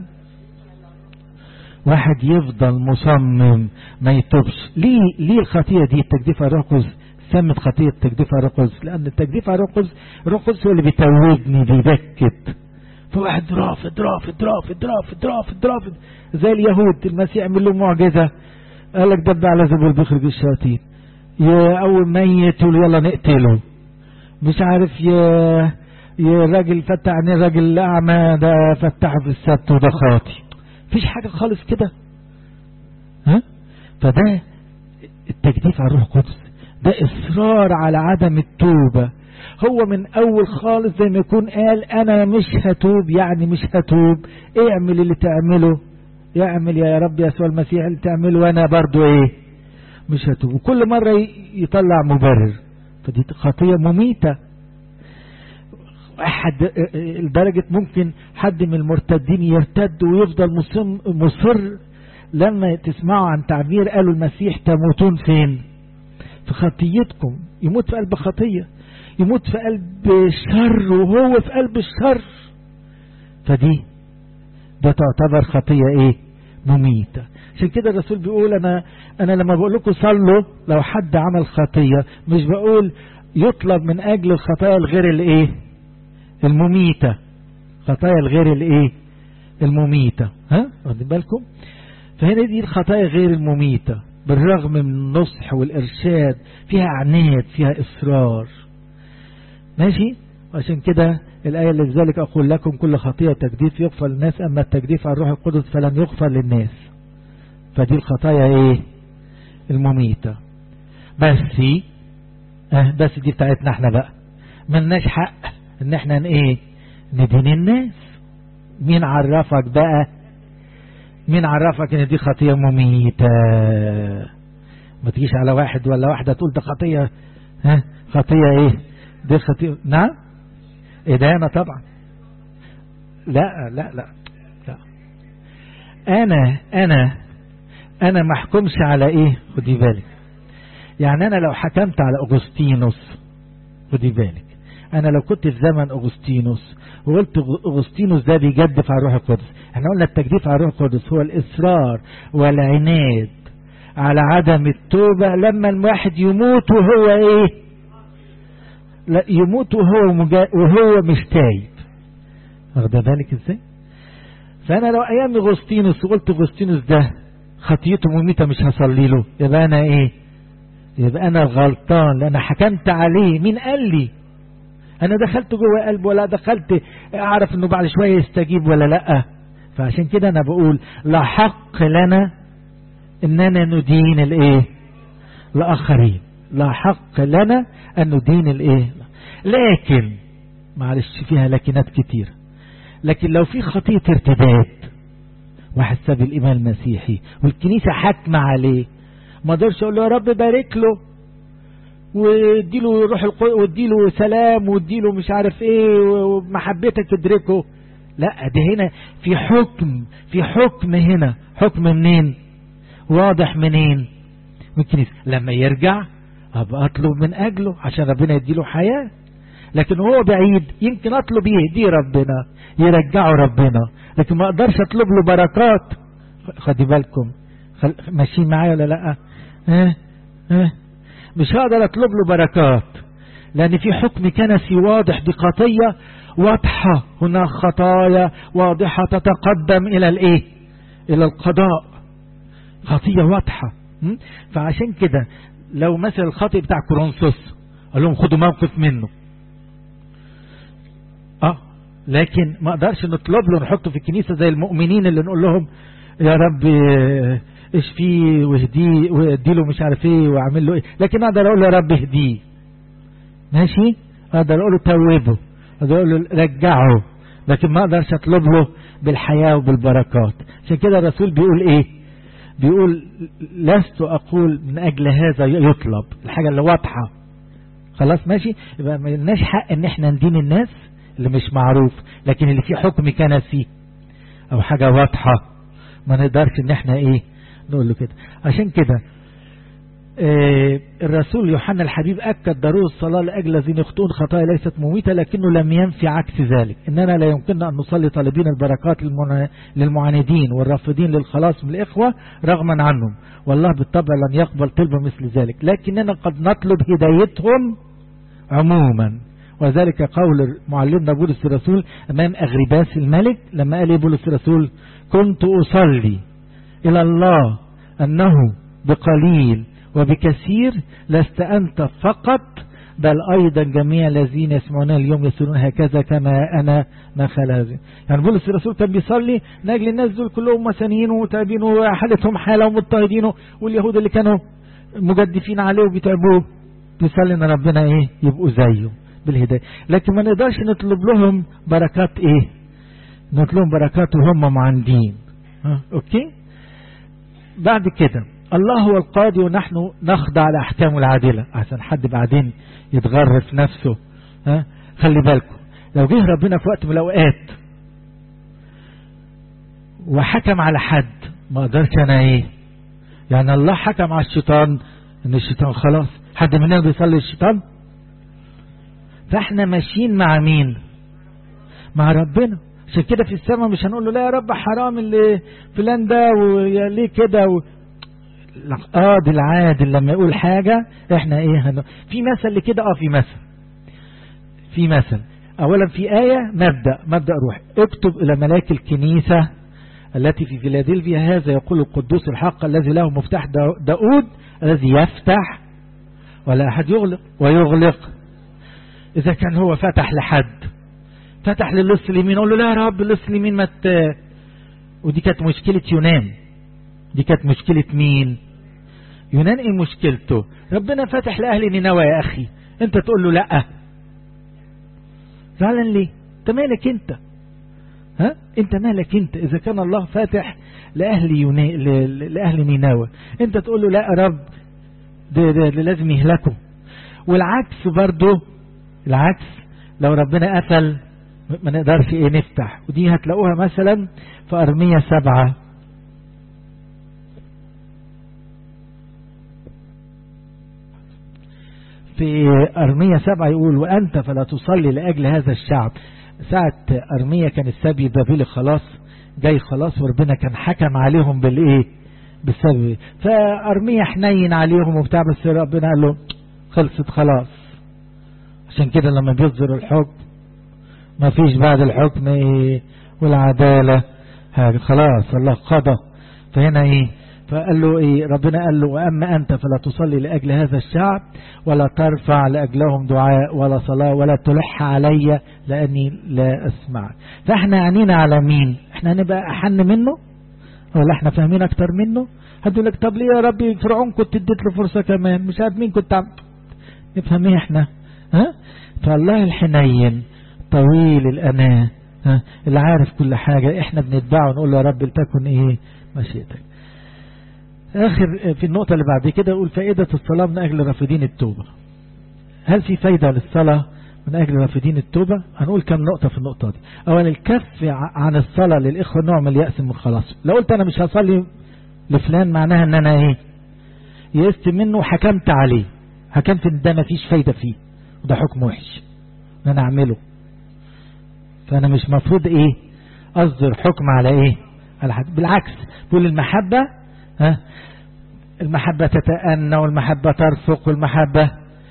واحد يفضل مصمم ما يتوبش ليه ليه الخطية دي التجديف الرقص سمت خطية تجديف الرقص لأن التجديف الرقص الرقص هو اللي بيتوجني بيبكت فواحد رافض رافض رافض رافض رافض رافض زي اليهود المسيح يعمل له معجزة قال لك دب على زبور بيخرج الشياطين يا أول ميت يقول يلا نقتله مش عارف يا يا راجل فتح عينيه الراجل الأعمى ده فتحه في السبت وده خاطي مفيش حاجة خالص كده ها فده التجديف على الروح القدس ده إصرار على عدم التوبة هو من أول خالص زي ما يكون قال أنا مش هتوب يعني مش هتوب اعمل اللي تعمله اعمل يا رب يسوع المسيح اللي تعمله وأنا برضو إيه مش هتوب وكل مرة يطلع مبرر فدي خطية مميتة أحد لدرجة ممكن حد من المرتدين يرتد ويفضل مصر لما تسمعوا عن تعبير قالوا المسيح تموتون فين في خطيتكم يموت في قلب خطية يموت في قلب شر وهو في قلب الشر فدي ده تعتبر خطية ايه مميتة عشان كده الرسول بيقول انا انا لما بقول لكم صلوا لو حد عمل خطية مش بقول يطلب من اجل الخطايا الغير الايه المميتة خطايا الغير الايه المميتة ها واخدين بالكم فهنا دي الخطايا غير المميتة بالرغم من النصح والإرشاد فيها عناد فيها إصرار ماشي وعشان كده الآية اللي بذلك أقول لكم كل خطية تجديف يغفر للناس أما التجديف على الروح القدس فلن يغفر للناس فدي الخطايا إيه المميتة بس اه بس دي بتاعتنا احنا بقى ملناش حق ان احنا ايه ندين الناس مين عرفك بقى مين عرفك ان دي خطية مميتة ما تجيش على واحد ولا واحدة تقول ده خطية ها خطية ايه دي خطية نعم ادانة طبعا لا لا لا لا انا انا انا ما احكمش على ايه خدي بالك يعني انا لو حكمت على اغسطينوس خدي بالك انا لو كنت في زمن اغسطينوس وقلت اغسطينوس ده بيجدف على الروح القدس احنا قلنا التجديف على الروح القدس هو الاصرار والعناد على عدم التوبة لما الواحد يموت وهو ايه لا يموت وهو مجا... وهو مش تايب واخد بالك ازاي فانا لو ايام اغسطينوس وقلت اغسطينوس ده خطيته مميتة مش هصلي له يبقى انا ايه يبقى انا غلطان لان حكمت عليه مين قال لي انا دخلت جوه قلبه ولا دخلت اعرف انه بعد شوية يستجيب ولا لا فعشان كده انا بقول لا حق لنا اننا ندين الايه الاخرين لا حق لنا ان ندين الايه لكن معلش فيها لكنات كتير لكن لو في خطية ارتداد واحد ساب الايمان المسيحي والكنيسة حاكمة عليه ما اقدرش اقول له يا رب بارك له واديله روح القدس واديله سلام واديله مش عارف ايه ومحبتك تدركه لا ده هنا في حكم في حكم هنا حكم منين واضح منين من الكنيسة لما يرجع ابقى اطلب من اجله عشان ربنا يديله حياة لكن هو بعيد يمكن اطلب يهديه ربنا يرجعه ربنا لكن ما اقدرش اطلب له بركات خدي بالكم ماشيين معايا ولا لا ها ها مش هقدر اطلب له بركات لان في حكم كنسي واضح بقضية واضحة هناك خطايا واضحة تتقدم الى الايه الى القضاء خطية واضحة فعشان كده لو مثل الخطئ بتاع كورنثوس قال لهم خدوا موقف منه اه لكن ما اقدرش نطلب له نحطه في الكنيسة زي المؤمنين اللي نقول لهم يا رب اشفيه واهديه وادي له مش عارف ايه واعمل له ايه لكن اقدر اقول له يا رب اهديه ماشي اقدر اقول له توبه اقدر اقول له رجعه لكن ما اقدرش اطلب له بالحياة وبالبركات عشان كده الرسول بيقول ايه بيقول لست اقول من اجل هذا يطلب الحاجة اللي واضحة خلاص ماشي يبقى ما لناش حق ان احنا ندين الناس اللي مش معروف لكن اللي فيه حكم كنسي او حاجة واضحة ما نقدرش ان احنا ايه نقول له كده عشان كده آه الرسول يوحنا الحبيب أكد ضرورة الصلاة لأجل الذين يخطئون خطايا ليست مميتة لكنه لم ينفي عكس ذلك إننا لا يمكننا أن نصلي طالبين البركات للمعاندين والرافضين للخلاص من الإخوة رغما عنهم والله بالطبع لن يقبل طلب مثل ذلك لكننا قد نطلب هدايتهم عموما وذلك قول معلمنا بولس الرسول أمام أغرباس الملك لما قال بولس الرسول كنت أصلي إلى الله أنه بقليل وبكثير لست أنت فقط بل أيضا جميع الذين يسمعون اليوم يسرون هكذا كما أنا ما خلا يعني بولس الرسول كان بيصلي نجل الناس دول كلهم مسانين ومتعبين وحالتهم حالة ومضطهدين واليهود اللي كانوا مجدفين عليه وبيتعبوه بيصلي ان ربنا ايه يبقوا زيه بالهداية لكن ما نقدرش نطلب لهم بركات ايه نطلب لهم بركات وهم معاندين ها اوكي بعد كده الله هو القاضي ونحن نخضع لأحكامه العادلة عشان حد بعدين يتغرف نفسه ها خلي بالكم لو جه ربنا في وقت من الأوقات وحكم على حد ما اقدرش انا ايه يعني الله حكم على الشيطان ان الشيطان خلاص حد مننا بيصلي الشيطان فاحنا ماشيين مع مين مع ربنا عشان كده في السماء مش هنقول له لا يا رب حرام اللي فلان ده وليه كده و... القاضي العادل لما يقول حاجة احنا ايه هن... في مثل لكده اه في مثل في مثل اولا في آية مبدأ مبدأ روح اكتب الى ملاك الكنيسة التي في فيلادلفيا هذا يقول القدوس الحق الذي له مفتاح داود الذي يفتح ولا أحد يغلق ويغلق إذا كان هو فتح لحد فتح للص اليمين قول له لا يا رب اللص اليمين ما مت... ودي كانت مشكلة يونان دي كانت مشكلة مين يونان ايه مشكلته ربنا فتح لأهل نينوى يا أخي انت تقول له لا زعلان ليه انت مالك انت ها انت مالك انت اذا كان الله فاتح لاهل يوني... لاهل نينوى انت تقول له لا يا رب ده, ده, ده لازم يهلكوا والعكس برضو العكس لو ربنا قفل ما نقدرش ايه نفتح ودي هتلاقوها مثلا في ارمية سبعة في أرمية سبعة يقول وأنت فلا تصلي لأجل هذا الشعب ساعة أرمية كان السبي بابلي خلاص جاي خلاص وربنا كان حكم عليهم بالإيه بالسبب فأرمية حنين عليهم وبتاع بس ربنا قال له خلصت خلاص عشان كده لما بيصدر الحكم ما فيش بعد الحكم إيه والعدالة خلاص الله قضى فهنا إيه فقال له إيه ربنا قال له وأما أنت فلا تصلي لأجل هذا الشعب ولا ترفع لأجلهم دعاء ولا صلاة ولا تلح علي لأني لا أسمع فإحنا عنينا على مين إحنا هنبقى أحن منه ولا إحنا فاهمين أكتر منه هتقول لك طب ليه يا ربي فرعون كنت اديت له فرصة كمان مش عارف مين كنت عم نفهم ايه احنا ها فالله الحنين طويل الأناة ها اللي عارف كل حاجة احنا بنتبعه ونقول له يا رب لتكن ايه مشيئتك آخر في النقطة اللي بعد كده يقول فائدة الصلاة من أجل رافضين التوبة هل في فايدة للصلاة من أجل رافضين التوبة هنقول كم نقطة في النقطة دي أولا الكف عن الصلاة للإخوة نوع من اليأس من خلاص لو قلت أنا مش هصلي لفلان معناها أن أنا إيه يئست منه وحكمت عليه حكمت أن ده مفيش فايدة فيه وده حكم وحش أن أنا أعمله فأنا مش مفروض إيه أصدر حكم على إيه على حد بالعكس بقول المحبة ها المحبة تتأنى والمحبة ترفق والمحبة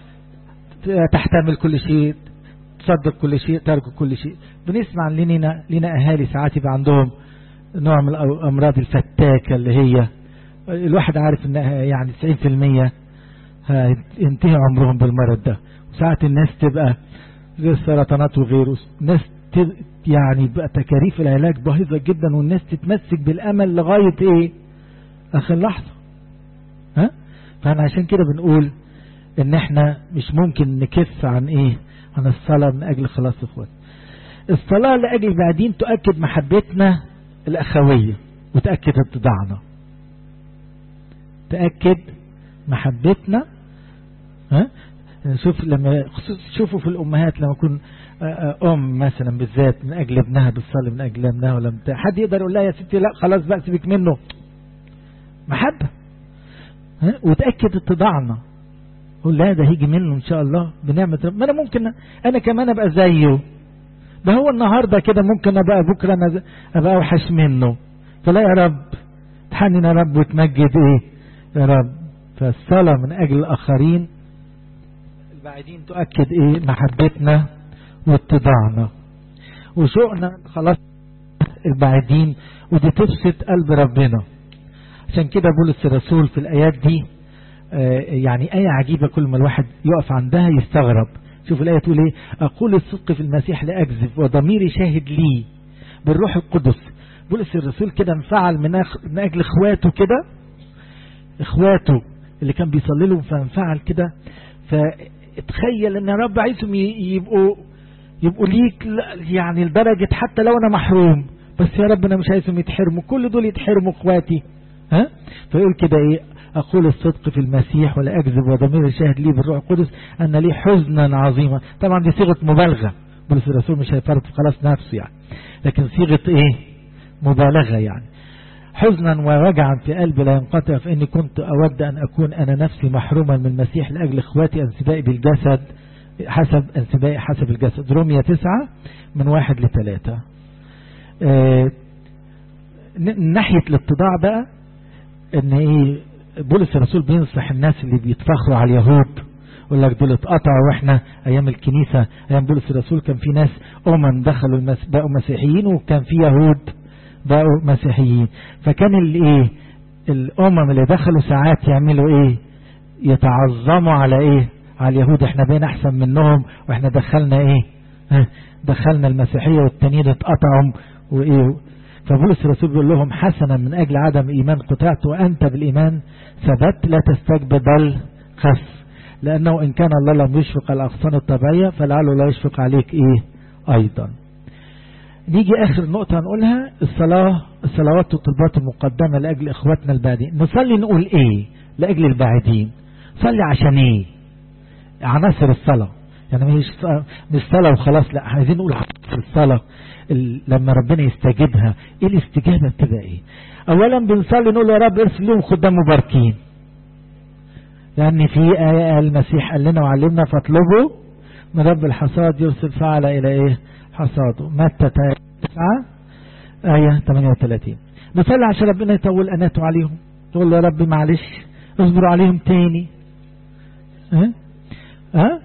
تحتمل كل شيء تصدق كل شيء ترك كل شيء بنسمع لنا لنا أهالي ساعات يبقى عندهم نوع من الأمراض الفتاكة اللي هي الواحد عارف انها يعني 90% هينتهي عمرهم بالمرض ده وساعات الناس تبقى غير السرطانات وغيره ناس يعني بقى تكاليف العلاج باهظة جدا والناس تتمسك بالأمل لغاية ايه اخر لحظة ها فاحنا عشان كده بنقول ان احنا مش ممكن نكف عن ايه عن الصلاة من اجل خلاص اخوات الصلاة لاجل بعدين تؤكد محبتنا الاخوية وتأكد اتضاعنا تأكد محبتنا ها نشوف لما شوفوا في الامهات لما يكون ام مثلا بالذات من اجل ابنها بتصلي من اجل ابنها ولا بتاع حد يقدر يقول لها يا ستي لا خلاص بقى سيبك منه محبة ها؟ وتأكد اتضاعنا قول لا ده هيجي منه ان شاء الله بنعمة رب ما انا ممكن انا كمان ابقى زيه ده هو النهاردة كده ممكن ابقى بكرة انا ابقى اوحش منه فلا يا رب تحنن يا رب وتمجد ايه يا رب فالصلاة من اجل الاخرين البعيدين تؤكد ايه محبتنا واتضاعنا وشوقنا خلاص البعيدين ودي تبسط قلب ربنا عشان كده بولس الرسول في الآيات دي يعني آية عجيبة كل ما الواحد يقف عندها يستغرب شوف الآية تقول ايه أقول الصدق في المسيح لأكذب وضميري شاهد لي بالروح القدس بولس الرسول كده انفعل من, أخ... من أجل إخواته كده إخواته اللي كان بيصلي لهم فانفعل كده فتخيل ان رب عايزهم يبقوا يبقوا ليك يعني لدرجة حتى لو انا محروم بس يا رب انا مش عايزهم يتحرموا كل دول يتحرموا اخواتي ها فيقول كده ايه اقول الصدق في المسيح ولا اكذب وضمير شاهد لي بالروح القدس ان لي حزنا عظيما طبعا دي صيغه مبالغه بولس الرسول مش هيفرط خلاص نفسه يعني لكن صيغة ايه مبالغة يعني حزنا ووجعا في قلبي لا ينقطع فإني كنت أود أن أكون أنا نفسي محروما من المسيح لأجل إخواتي أنسبائي بالجسد حسب انسبائي حسب الجسد رومية تسعة من واحد لثلاثة آه ناحية الاتضاع بقى ان ايه بولس الرسول بينصح الناس اللي بيتفخروا على اليهود يقول لك دول اتقطعوا واحنا ايام الكنيسة ايام بولس الرسول كان في ناس امم دخلوا المس... بقوا مسيحيين وكان في يهود بقوا مسيحيين فكان الايه الامم اللي دخلوا ساعات يعملوا ايه يتعظموا على ايه على اليهود احنا بين احسن منهم واحنا دخلنا ايه دخلنا المسيحية والتانيين اتقطعوا وايه فبولس الرسول بيقول لهم حسنا من اجل عدم ايمان قطعت وانت بالايمان ثبت لا تستكبر بل خف لانه ان كان الله لم يشفق على الاغصان الطبيعية فلعله لا يشفق عليك ايه ايضا نيجي اخر نقطة هنقولها الصلاة الصلوات والطلبات المقدمة لاجل اخواتنا البعيدين نصلي نقول ايه لاجل البعيدين صلي عشان ايه عناصر الصلاة يعني مش مش صلاة وخلاص لا عايزين نقول عناصر الصلاة لما ربنا يستجيبها ايه الاستجابة بتبقى ايه اولا بنصلي نقول يا رب ارسل لهم خدام مباركين لان في آية المسيح قال لنا وعلمنا فاطلبوا من رب الحصاد يرسل فعل الى ايه حصاده متى 9 آية 38 نصلي عشان ربنا يطول أناته عليهم تقول له يا رب معلش اصبروا عليهم تاني ها ها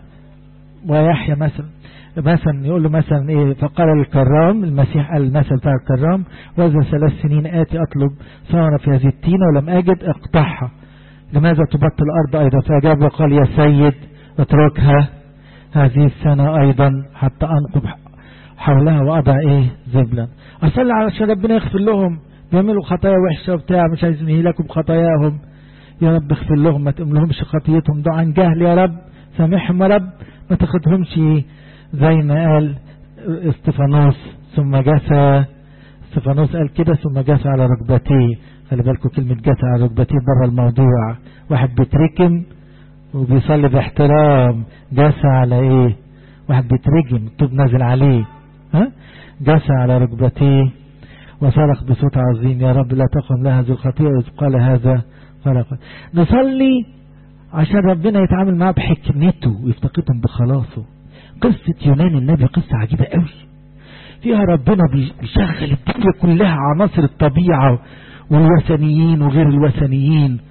ويحيى مثلا مثلا يقول له مثلا ايه فقال الكرام المسيح قال المثل بتاع الكرام وإذا ثلاث سنين آتي أطلب ثمرة في هذه التينة ولم أجد اقطعها لماذا تبطل الأرض أيضا فأجاب وقال يا سيد اتركها هذه السنة أيضا حتى أنقب حولها وأضع إيه زبلا أصلي علشان ربنا يغفر لهم بيعملوا خطايا وحشة وبتاع مش عايزين يهلكوا بخطاياهم يا رب اغفر لهم ما تملهمش خطيتهم دعا عن جهل يا رب سامحهم يا رب ما تاخدهمش زي ما قال استفانوس ثم جثى استفانوس قال كده ثم جثى على ركبتيه خلي بالكم كلمة جثى على ركبتيه بره الموضوع واحد بيتركم وبيصلي باحترام جثى على ايه واحد بيترجم الطوب نازل عليه ها جثى على ركبتيه وصرخ بصوت عظيم يا رب لا تقم لها هذه الخطيئة إذ قال هذا قال نصلي عشان ربنا يتعامل معاه بحكمته ويفتقدهم بخلاصه قصة يونان النبي قصة عجيبة قوي فيها ربنا بيشغل الدنيا كلها عناصر الطبيعة والوثنيين وغير الوثنيين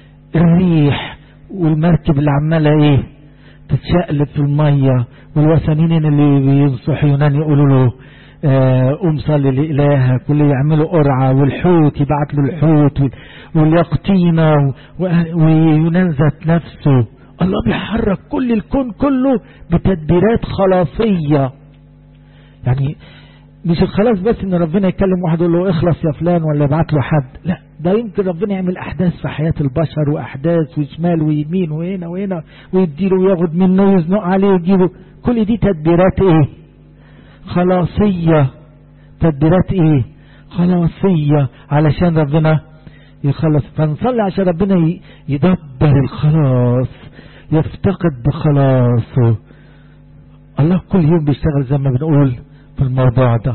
الريح والمركب اللي عمالة ايه تتشقلب في المية والوثنيين اللي بينصحوا يونان يقولوا له قوم صلي لإلهك واللي يعملوا قرعة والحوت يبعت له الحوت واليقطينة ويونان ذات نفسه الله بيحرك كل الكون كله بتدبيرات خلاصية يعني مش الخلاص بس ان ربنا يكلم واحد يقول له اخلص يا فلان ولا يبعت له حد لا ده يمكن ربنا يعمل احداث في حياة البشر واحداث وشمال ويمين وهنا وهنا ويديله وياخد منه ويزنق عليه ويجيبه كل دي تدبيرات ايه خلاصية تدبيرات ايه خلاصية علشان ربنا يخلص فنصلي عشان ربنا يدبر الخلاص يفتقد بخلاصه الله كل يوم بيشتغل زي ما بنقول في الموضوع ده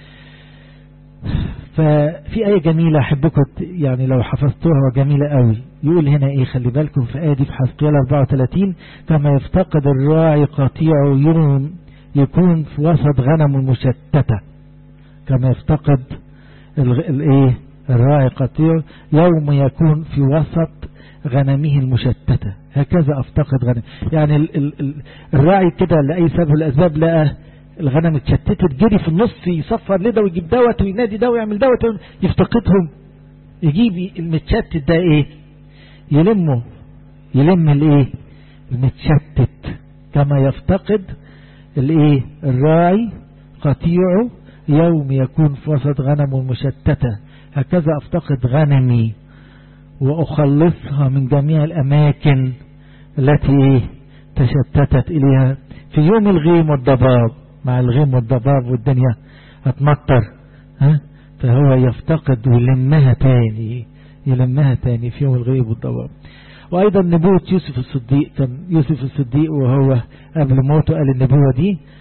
ففي آية جميلة أحبكم يعني لو حفظتوها جميلة قوي يقول هنا إيه خلي بالكم في آية دي في حسقيال 34 كما يفتقد الراعي قطيع يوم يكون في وسط غنم مشتتة كما يفتقد الايه الراعي قطيع يوم يكون في وسط غنمه المشتتة هكذا افتقد غنم يعني ال ال ال الراعي كده لأي سبب الأسباب لقى الغنم اتشتتت جري في النص يصفر لده ويجيب دوت وينادي ده ويعمل دوت يفتقدهم يجيب المتشتت ده ايه يلمه يلم الايه المتشتت كما يفتقد الايه الراعي قطيعه يوم يكون في وسط غنم مشتتة هكذا افتقد غنمي واخلصها من جميع الاماكن التي ايه تشتتت اليها في يوم الغيم والضباب مع الغيم والضباب والدنيا هتمطر ها فهو يفتقد ويلمها تاني يلمها تاني في يوم الغيم والضباب وايضا نبوة يوسف الصديق كان يوسف الصديق وهو قبل موته قال النبوة دي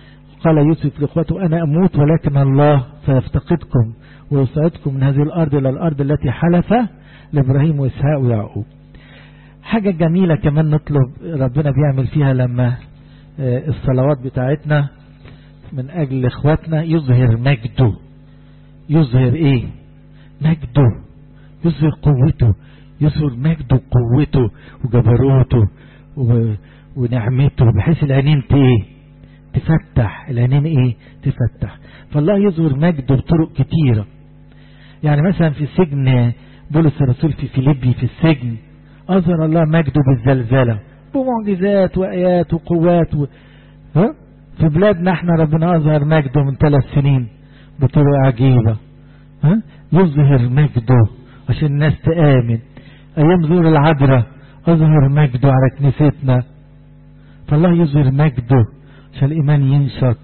قال يوسف لإخوته أنا أموت ولكن الله سيفتقدكم ويصعدكم من هذه الأرض إلى الأرض التي حلف لإبراهيم وإسحاق ويعقوب حاجة جميلة كمان نطلب ربنا بيعمل فيها لما الصلوات بتاعتنا من أجل إخواتنا يظهر مجده يظهر إيه مجده يظهر قوته يظهر مجده وقوته وجبروته و... ونعمته بحيث العينين ايه تفتح العينين ايه تفتح فالله يظهر مجده بطرق كتيرة يعني مثلا في سجن بولس الرسول في فيليبي في السجن أظهر الله مجده بالزلزلة بمعجزات وآيات وقوات و... ها؟ في بلادنا احنا ربنا أظهر مجده من ثلاث سنين بطرق عجيبة ها؟ يظهر مجده عشان الناس تآمن أيام زور العذراء أظهر مجده على كنيستنا فالله يظهر مجده عشان الإيمان ينشط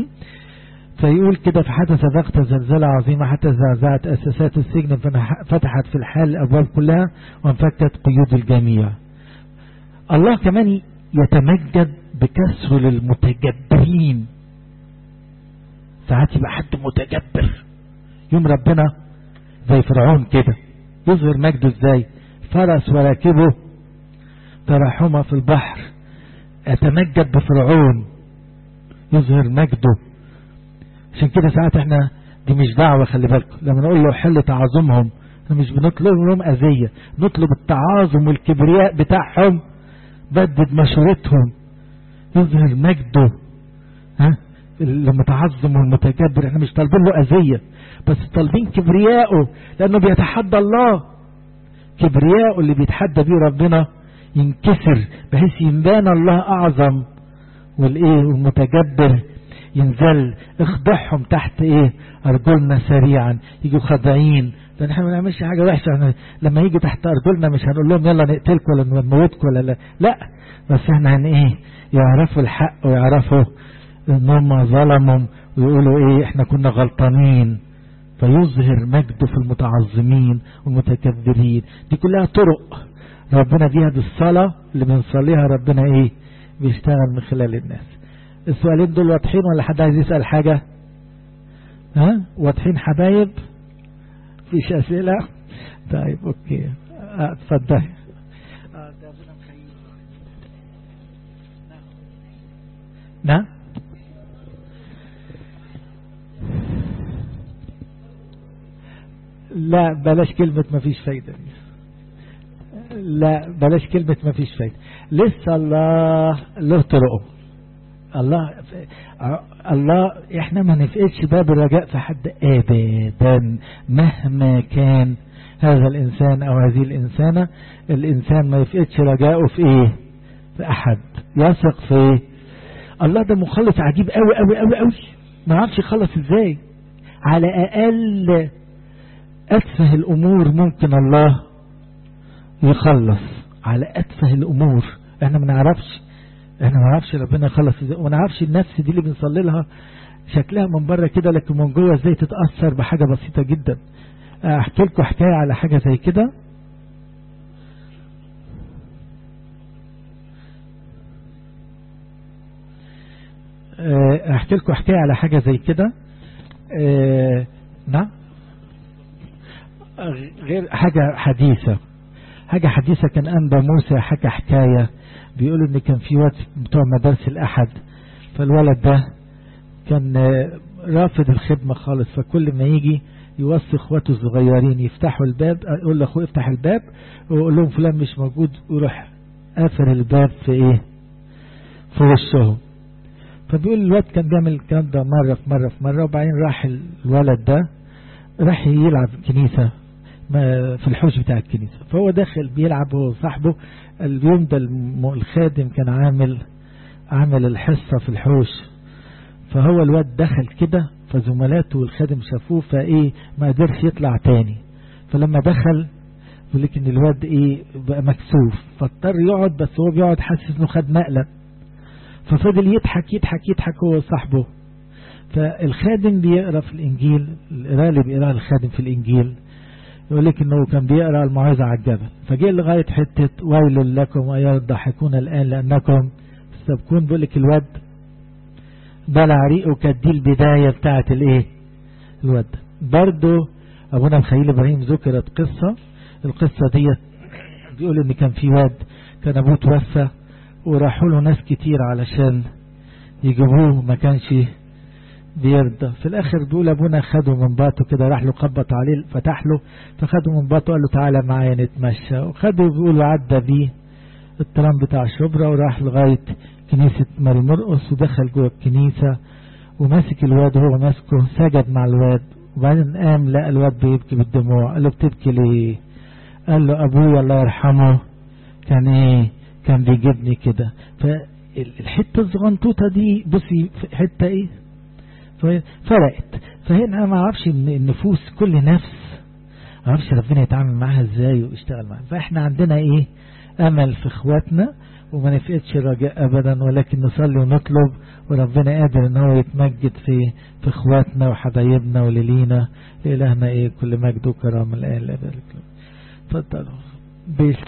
فيقول كده فحدث ضغط زلزلة عظيمة حتى زعزعت أساسات السجن فتحت في الحال الأبواب كلها وانفكت قيود الجميع الله كمان يتمجد بكسر للمتجبرين ساعات يبقى حد متجبر يوم ربنا زي فرعون كده يظهر مجده ازاي فرس وراكبه ترحما في البحر اتمجد بفرعون يظهر مجده عشان كده ساعات احنا دي مش دعوة خلي بالكم لما نقول له حل تعاظمهم احنا مش بنطلب لهم اذية نطلب التعاظم والكبرياء بتاعهم بدد مشورتهم يظهر مجده ها المتعظم والمتكبر احنا مش طالبين له اذية بس طالبين كبرياءه لانه بيتحدى الله كبرياءه اللي بيتحدى بيه ربنا ينكسر بحيث ينبان الله اعظم والايه والمتجبر ينزل اخضعهم تحت ايه ارجلنا سريعا يجوا خاضعين لان احنا ما بنعملش حاجه وحشه احنا لما يجي تحت ارجلنا مش هنقول لهم يلا نقتلكم ولا نموتكم ولا لا لا بس احنا هن ايه يعرفوا الحق ويعرفوا ان هم ظلموا ويقولوا ايه احنا كنا غلطانين فيظهر مجده في المتعظمين والمتكبرين دي كلها طرق ربنا بيها بالصلاة اللي بنصليها ربنا ايه بيشتغل من خلال الناس السؤالين دول واضحين ولا حد عايز يسأل حاجة ها واضحين حبايب فيش أسئلة طيب اوكي اتفضل نعم لا بلاش كلمة ما فيش فايدة لا بلاش كلمة ما فيش فايدة لسه الله له طرقه الله الله احنا ما نفقدش باب الرجاء في حد ابدا مهما كان هذا الانسان او هذه الانسانة الانسان ما يفقدش رجاءه في ايه في احد يثق في ايه الله ده مخلص عجيب قوي قوي قوي قوي ما عارفش يخلص ازاي على اقل اتفه الامور ممكن الله يخلص على اتفه الامور احنا ما نعرفش احنا ما نعرفش ربنا يخلص ازاي وما نعرفش النفس دي اللي بنصلي لها شكلها من بره كده لكن من جوه ازاي تتاثر بحاجه بسيطه جدا احكي لكم حكايه على حاجه زي كده احكي لكم حكايه على حاجه زي كده اه نعم غير حاجه حديثه حاجه حديثه كان انبا موسى حكى حكايه بيقولوا ان كان في وقت بتوع مدارس الاحد فالولد ده كان رافض الخدمه خالص فكل ما يجي يوصي اخواته الصغيرين يفتحوا الباب يقول لاخوه افتح الباب ويقول لهم فلان مش موجود ويروح قافل الباب في ايه في وشهم فبيقول الواد كان بيعمل الكلام ده مرة في مرة في مرة وبعدين راح الولد ده راح يلعب كنيسة في الحوش بتاع الكنيسة فهو داخل بيلعب هو وصاحبه اليوم ده الخادم كان عامل عامل الحصة في الحوش فهو الواد دخل كده فزملاته والخادم شافوه فايه ما قدرش يطلع تاني فلما دخل يقول لك ان الواد ايه بقى مكسوف فاضطر يقعد بس هو بيقعد حاسس انه خد مقلب ففضل يضحك يضحك يضحك هو وصاحبه فالخادم بيقرا في الانجيل القراءه اللي بيقراها الخادم في الانجيل يقول لك انه كان بيقرا الموعظه على الجبل فجاء لغايه حته ويل لكم ايها الضاحكون الان لانكم تستبكون بيقول لك الواد بلع ريقه كانت دي البداية بتاعت الايه الواد برضو ابونا مخيل ابراهيم ذكرت قصة القصة دي بيقول ان كان في واد كان ابوه توفى وراحوا له ناس كتير علشان يجيبوه ما كانش بيرضى في الاخر بيقول ابونا خده من باطه كده راح له خبط عليه فتح له فخده من باطه قال له تعالى معايا نتمشى وخده بيقول عدى بيه الطلام بتاع شبرا وراح لغاية كنيسة مرمرقص ودخل جوه الكنيسة وماسك الواد وهو ماسكه سجد مع الواد وبعدين قام لقى الواد بيبكي بالدموع قال له بتبكي ليه قال له ابويا الله يرحمه كان ايه كان بيجيبني كده فالحته الصغنطوطه دي بصي حته ايه فرقت فهنا ما اعرفش ان النفوس كل نفس ما اعرفش ربنا يتعامل معاها ازاي ويشتغل معاها فاحنا عندنا ايه امل في اخواتنا وما نفقدش الرجاء ابدا ولكن نصلي ونطلب وربنا قادر ان هو يتمجد في في اخواتنا وحبايبنا وليلينا لالهنا ايه كل مجد وكرامه الان لا اتفضلوا